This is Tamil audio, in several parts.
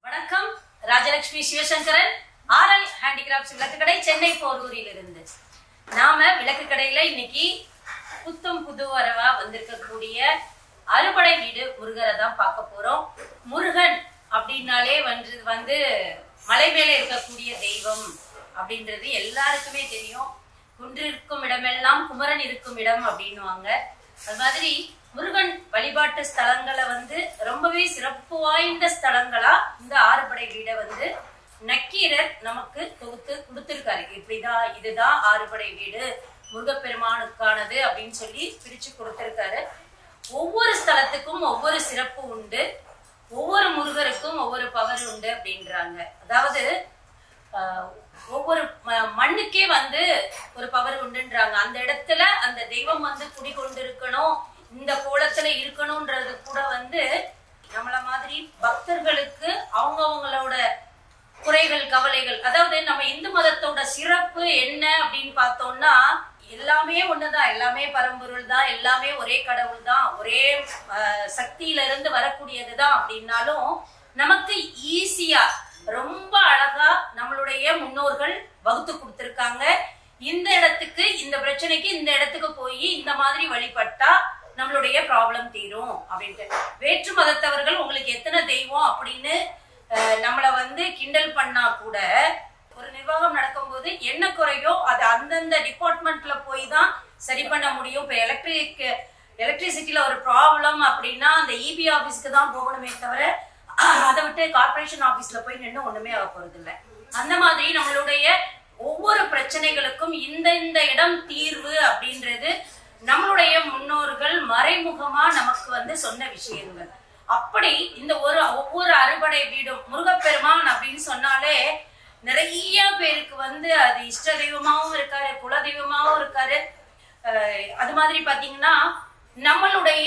வணக்கம் ராஜலட்சுமி சிவசங்கரன் ஆர்எல் ஹேண்டிகிராஃப்ட்ஸ் விளக்கு கடை சென்னை போரூரில் இருந்து நாம விளக்கு கடையில இன்னைக்கு புத்தம் புது வரவா வந்திருக்கக்கூடிய அறுபடை வீடு முருகரை தான் பார்க்க போறோம் முருகன் அப்படின்னாலே வந்து வந்து மலை மேலே இருக்கக்கூடிய தெய்வம் அப்படின்றது எல்லாருக்குமே தெரியும் குன்றிருக்கும் இடமெல்லாம் குமரன் இருக்கும் இடம் அப்படின்னுவாங்க அது மாதிரி முருகன் வழிபாட்டு ஸ்தலங்களை வந்து ரொம்பவே சிறப்பு வாய்ந்த ஸ்தலங்களா இந்த ஆறுபடை வீடை வந்து நக்கீரர் நமக்கு தொகுத்து கொடுத்திருக்காரு இப்படிதான் இதுதான் ஆறுபடை வீடு முருகப்பெருமானுக்கானது அப்படின்னு சொல்லி பிரிச்சு கொடுத்திருக்காரு ஒவ்வொரு ஸ்தலத்துக்கும் ஒவ்வொரு சிறப்பு உண்டு ஒவ்வொரு முருகருக்கும் ஒவ்வொரு பவர் உண்டு அப்படின்றாங்க அதாவது ஆஹ், ஒவ்வொரு ம- மண்ணுக்கே வந்து ஒரு பவர் உண்டுன்றாங்க அந்த இடத்துல அந்த தெய்வம் வந்து குடிகொண்டிருக்கணும் இந்த கோலத்துல இருக்கணும்ன்றது கூட வந்து நம்மள மாதிரி பக்தர்களுக்கு அவங்கவங்களோட குறைகள் கவலைகள் அதாவது நம்ம இந்து மதத்தோட சிறப்பு என்ன அப்படின்னு பார்த்தோம்னா எல்லாமே ஒண்ணுதான் எல்லாமே பரம்பொருள் தான் எல்லாமே ஒரே கடவுள் தான் ஒரே ஆஹ், சக்தியில இருந்து வரக்கூடியதுதான் அப்படின்னாலும் நமக்கு ஈஸியா ரொம்ப அழகா நம்மளுடைய முன்னோர்கள் வகுத்து கொடுத்திருக்காங்க இந்த இடத்துக்கு இந்த பிரச்சனைக்கு இந்த இடத்துக்கு போய் இந்த மாதிரி வழிபட்டா நம்மளுடைய ப்ராப்ளம் தீரும் அப்படின்ட்டு வேற்று மதத்தவர்கள் உங்களுக்கு எத்தனை தெய்வம் அப்படின்னு அஹ், நம்மள வந்து கிண்டல் பண்ணா கூட ஒரு நிர்வாகம் நடக்கும்போது என்ன குறையோ அது அந்தந்த டிபார்ட்மெண்ட்ல போய் தான் சரி பண்ண முடியும் இப்ப எலக்ட்ரிக் எலக்ட்ரிசிட்டில ஒரு ப்ராப்ளம் அப்படின்னா அந்த இபி ஆபீஸ்க்கு தான் போகணுமே தவிர அதை விட்டு கார்ப்பரேஷன் ஆபீஸ்ல போய் நின்று ஒண்ணுமே ஆக போறது இல்ல அந்த மாதிரி நம்மளுடைய ஒவ்வொரு பிரச்சனைகளுக்கும் இந்த இந்த இடம் தீர்வு அப்படின்றது நம்மளுடைய முன்னோர்கள் மறைமுகமா நமக்கு வந்து சொன்ன விஷயங்கள் அப்படி இந்த ஒரு ஒவ்வொரு அறுபடை வீடும் முருகப்பெருமான் அப்படின்னு சொன்னாலே நிறைய பேருக்கு வந்து அது இஷ்ட தெய்வமாவும் இருக்காரு குல தெய்வமாவும் இருக்காரு அஹ் அது மாதிரி பாத்தீங்கன்னா நம்மளுடைய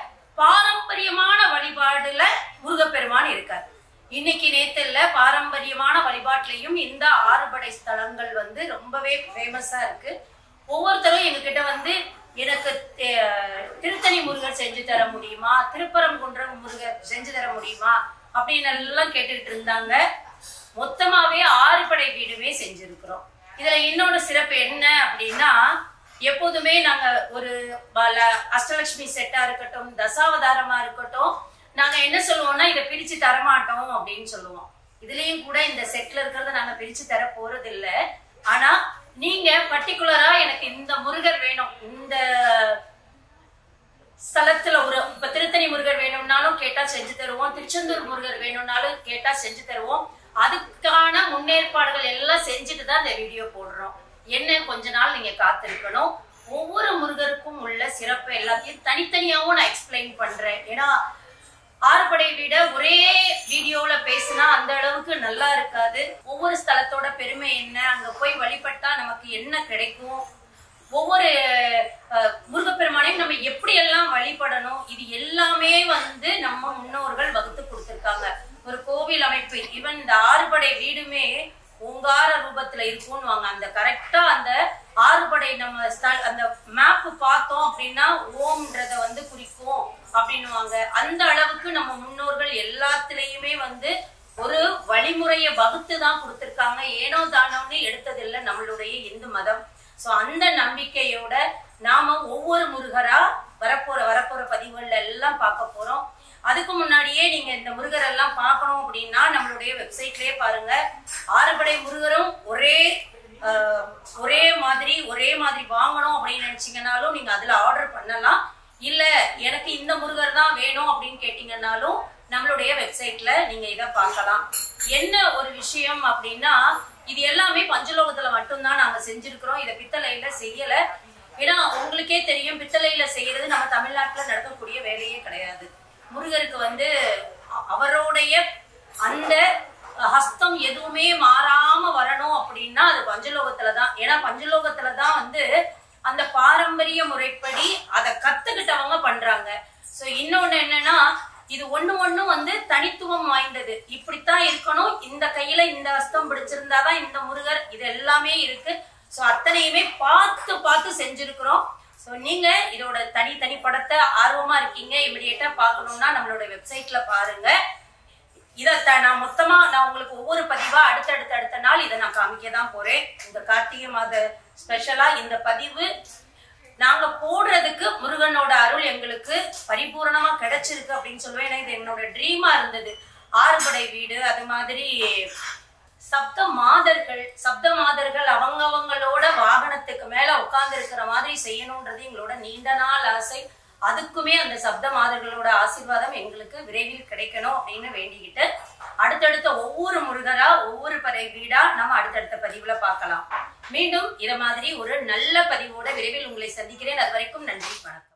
பாரம்பரியமான வழிபாடுல முருகப்பெருமான் இருக்காரு இன்னைக்கு நேத்து இல்ல பாரம்பரியமான வழிபாட்டிலையும் இந்த ஆறுபடை ஸ்தலங்கள் வந்து ரொம்பவே ஃபேமஸா இருக்கு ஒவ்வொருத்தரும் எங்ககிட்ட வந்து எனக்கு தே- திருத்தணி முருகர் செஞ்சு தர முடியுமா திருப்பரங்குன்றம் முருகர் செஞ்சு தர முடியுமா அப்படின்னு எல்லாம் கேட்டுட்டு இருந்தாங்க மொத்தமாவே ஆறுபடை வீடுமே செஞ்சிருக்கிறோம் இதுல இன்னொரு சிறப்பு என்ன அப்படின்னா எப்போதுமே நாங்க ஒரு பல- அஷ்டலட்சுமி செட்டா இருக்கட்டும் தசாவதாரமா இருக்கட்டும் நாங்க என்ன சொல்லுவோம்னா இதை பிரிச்சு தரமாட்டோம் அப்படின்னு சொல்லுவோம் இதுலயும் கூட இந்த செட்ல இருக்கிறத நாங்க பிரிச்சு தர போறது இல்ல ஆனா நீங்க பர்டிகுலரா எனக்கு இந்த முருகர் வேணும் இந்த ஸ்தலத்துல ஒரு இப்ப திருத்தணி முருகர் வேணும்னாலும் கேட்டா செஞ்சு தருவோம் திருச்செந்தூர் முருகர் வேணும்னாலும் கேட்டா செஞ்சு தருவோம் அதுக்கான முன்னேற்பாடுகள் எல்லாம் செஞ்சுட்டு தான் இந்த வீடியோ போடுறோம் என்ன கொஞ்ச நாள் நீங்க காத்திருக்கணும் ஒவ்வொரு முருகருக்கும் உள்ள சிறப்பு எல்லாத்தையும் தனித்தனியாவும் நான் எக்ஸ்பிளைன் பண்றேன் ஏன்னா ஆறுபடை விட ஒரே வீடியோல பேசினா அந்த அளவுக்கு நல்லா இருக்காது ஒவ்வொரு ஸ்தலத்தோட பெருமை என்ன அங்க போய் வழிபட்டா நமக்கு என்ன கிடைக்கும் ஒவ்வொரு அஹ், முருகப்பெருமானையும் நம்ம எப்படி எல்லாம் வழிபடணும் இது எல்லாமே வந்து நம்ம முன்னோர்கள் வகுத்து கொடுத்திருக்காங்க ஒரு கோவில் அமைப்பு ஈவன் இந்த ஆறுபடை வீடுமே ஓங்கார ரூபத்துல இருக்கும்னுவாங்க அந்த கரெக்டா அந்த ஆறுபடை நம்ம ஸ்த- அந்த மேப் பார்த்தோம் அப்படின்னா ஓம்ன்றத வந்து குறிக்கும் அப்படின்னுவாங்க அந்த அளவுக்கு நம்ம முன்னோர்கள் எல்லாத்துலயுமே வந்து ஒரு வழிமுறையை வகுத்து தான் கொடுத்திருக்காங்க ஏனோ தானோன்னு எடுத்ததில்லை நம்மளுடைய இந்து மதம் சோ அந்த நம்பிக்கையோட நாம ஒவ்வொரு முருகரா வரப்போற வரப்போற பதிவுகள்ல எல்லாம் பார்க்க போறோம் அதுக்கு முன்னாடியே நீங்க இந்த முருகர் எல்லாம் பார்க்கணும் அப்படின்னா நம்மளுடைய வெப்சைட்லயே பாருங்க ஆறுபடை முருகரும் ஒரே ஆஹ், ஒரே மாதிரி ஒரே மாதிரி வாங்கணும் அப்படின்னு நினைச்சீங்கன்னாலும் நீங்க அதுல ஆர்டர் பண்ணலாம் இல்ல எனக்கு இந்த முருகர் தான் வேணும் அப்படின்னு கேட்டீங்கன்னாலும் நம்மளுடைய வெப்சைட்ல நீங்க இதை பார்க்கலாம் என்ன ஒரு விஷயம் அப்படின்னா இது எல்லாமே பஞ்சலோகத்துல மட்டும்தான் நாங்க செஞ்சிருக்கிறோம் இதை பித்தளையில செய்யல ஏன்னா உங்களுக்கே தெரியும் பித்தளையில செய்யறது நம்ம தமிழ்நாட்டுல நடக்கக்கூடிய வேலையே கிடையாது முருகருக்கு வந்து அ- அவருடைய அந்த ஹஸ்தம் எதுவுமே மாறாம வரணும் அப்படின்னா அது பஞ்சலோகத்துல தான் ஏன்னா பஞ்சலோகத்துல தான் வந்து அந்த பாரம்பரிய முறைப்படி அதை கத்துக்கிட்டவங்க பண்றாங்க சோ இன்னொன்னு என்னன்னா இது ஒண்ணு ஒண்ணு வந்து தனித்துவம் வாய்ந்தது இப்படித்தான் இருக்கணும் இந்த கையில இந்த ஹஸ்தம் பிடிச்சிருந்தாதான் இந்த முருகர் இது எல்லாமே இருக்கு சோ அத்தனையுமே பார்த்து பார்த்து செஞ்சிருக்கிறோம் சோ நீங்க இதோட தனி தனி படத்தை ஆர்வமா இருக்கீங்க இமிடியேட்டா பார்க்கணும்னா நம்மளோட வெப்சைட்ல பாருங்க இதை த- நான் மொத்தமா நான் உங்களுக்கு ஒவ்வொரு பதிவா அடுத்தடுத்த அடுத்த நாள் இதை நான் காமிக்க தான் போறேன் இந்த கார்த்திகை மாத ஸ்பெஷலா இந்த பதிவு நாங்க போடுறதுக்கு முருகனோட அருள் எங்களுக்கு பரிபூரணமா கிடைச்சிருக்கு அப்படின்னு சொல்லுவேன் ஏன்னா இது என்னோட ட்ரீமா இருந்தது ஆறுபடை வீடு அது மாதிரி சப்த மாதர்கள் சப்த மாதர்கள் அவங்கவங்களோட வாகனத்துக்கு மேல உட்கார்ந்து இருக்கிற மாதிரி செய்யணும்ன்றது எங்களோட நீண்ட நாள் ஆசை அதுக்குமே அந்த சப்த மாதர்களோட ஆசீர்வாதம் எங்களுக்கு விரைவில் கிடைக்கணும் அப்படின்னு வேண்டிக்கிட்டு அடுத்தடுத்த ஒவ்வொரு முருகரா ஒவ்வொரு படை வீடா நம்ம அடுத்தடுத்த பதிவுல பார்க்கலாம் மீண்டும் இத மாதிரி ஒரு நல்ல பதிவோட விரைவில் உங்களை சந்திக்கிறேன் அது வரைக்கும் நன்றி வணக்கம்